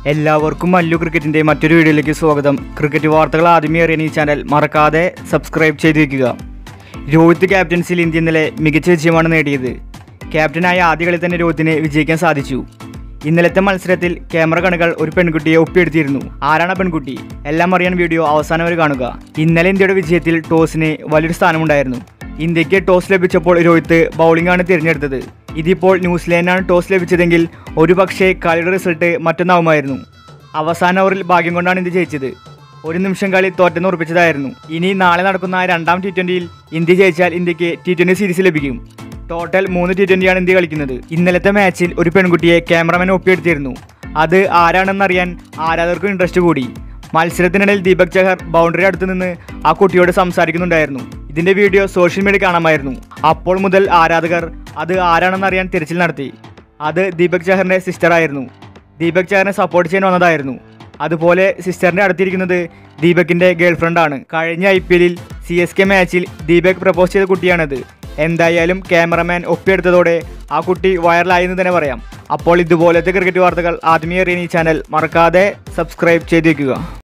എല്ലാവർക്കും മല്ലു ക്രിക്കറ്റിൻ്റെ മറ്റൊരു വീഡിയോയിലേക്ക് സ്വാഗതം ക്രിക്കറ്റ് വാർത്തകൾ ആദ്യമേ അറിയാൻ ഈ ചാനൽ മറക്കാതെ സബ്സ്ക്രൈബ് ചെയ്ത് വയ്ക്കുക രോഹിത് ക്യാപ്റ്റൻസിൽ ഇന്ത്യ ഇന്നലെ മികച്ച വിജയമാണ് നേടിയത് ക്യാപ്റ്റനായ ആദ്യ കളി തന്നെ രോഹിത്തിന് വിജയിക്കാൻ സാധിച്ചു ഇന്നലത്തെ മത്സരത്തിൽ ക്യാമറ കണുകൾ ഒരു പെൺകുട്ടിയെ ഒപ്പിയെടുത്തിരുന്നു ആരാണ് ആ പെൺകുട്ടി എല്ലാം അറിയാൻ വീഡിയോ അവസാനം വരെ കാണുക ഇന്നലെ ഇന്ത്യയുടെ വിജയത്തിൽ ടോസിന് വലിയൊരു സ്ഥാനമുണ്ടായിരുന്നു ഇന്ത്യക്ക് ടോസ് ലഭിച്ചപ്പോൾ രോഹിത് ബൗളിംഗ് ആണ് തിരഞ്ഞെടുത്തത് ഇതിപ്പോൾ ന്യൂസിലാൻഡാണ് ടോസ് ലഭിച്ചതെങ്കിൽ ഒരുപക്ഷേ കളിയുടെ റിസൾട്ട് മറ്റൊന്നാവുമായിരുന്നു അവസാന ഓവറിൽ ഭാഗ്യം കൊണ്ടാണ് ഇന്ത്യ ജയിച്ചത് ഒരു നിമിഷം കളി തോറ്റെന്ന് ഉറപ്പിച്ചതായിരുന്നു ഇനി നാളെ നടക്കുന്ന രണ്ടാം ടി ട്വൻ്റിയിൽ ഇന്ത്യ ജയിച്ചാൽ ഇന്ത്യക്ക് ടി ട്വൻ്റി സീരീസ് ലഭിക്കും ടോട്ടൽ മൂന്ന് ടി ട്വൻ്റിയാണ് ഇന്ത്യ കളിക്കുന്നത് ഇന്നലത്തെ മാച്ചിൽ ഒരു പെൺകുട്ടിയെ ക്യാമറമാൻ ഒപ്പിയെടുത്തിരുന്നു അത് ആരാണെന്നറിയാൻ ആരാധകർക്കും ഇൻട്രസ്റ്റ് കൂടി മത്സരത്തിനിടയിൽ ദീപക് ചഹർ ബൗണ്ടറി അടുത്ത് നിന്ന് ആ കുട്ടിയോട് സംസാരിക്കുന്നുണ്ടായിരുന്നു ഇതിന്റെ വീഡിയോ സോഷ്യൽ മീഡിയ കാണാമായിരുന്നു അപ്പോൾ മുതൽ ആരാധകർ അത് ആരാണെന്നറിയാൻ തിരച്ചിൽ നടത്തി അത് ദീപക് ചഹറിന്റെ സിസ്റ്റർ ആയിരുന്നു ദീപക് ചഹറിനെ സപ്പോർട്ട് ചെയ്യാൻ വന്നതായിരുന്നു അതുപോലെ സിസ്റ്ററിന്റെ അടുത്തിരിക്കുന്നത് ദീപകിന്റെ ഗേൾഫ്രണ്ട് ആണ് കഴിഞ്ഞ ഐ പി എല്ലിൽ സി എസ് കെ മാച്ചിൽ ദീപക് പ്രപ്പോസ് ചെയ്ത കുട്ടിയാണത് എന്തായാലും ക്യാമറമാൻ ഒപ്പിയെടുത്തതോടെ ആ കുട്ടി വൈറലായി എന്ന് തന്നെ പറയാം അപ്പോൾ ഇതുപോലത്തെ ക്രിക്കറ്റ് വാർത്തകൾ ആദ്യമേ അറിയാൻ ഈ ചാനൽ മറക്കാതെ സബ്സ്ക്രൈബ് ചെയ്തേക്കുക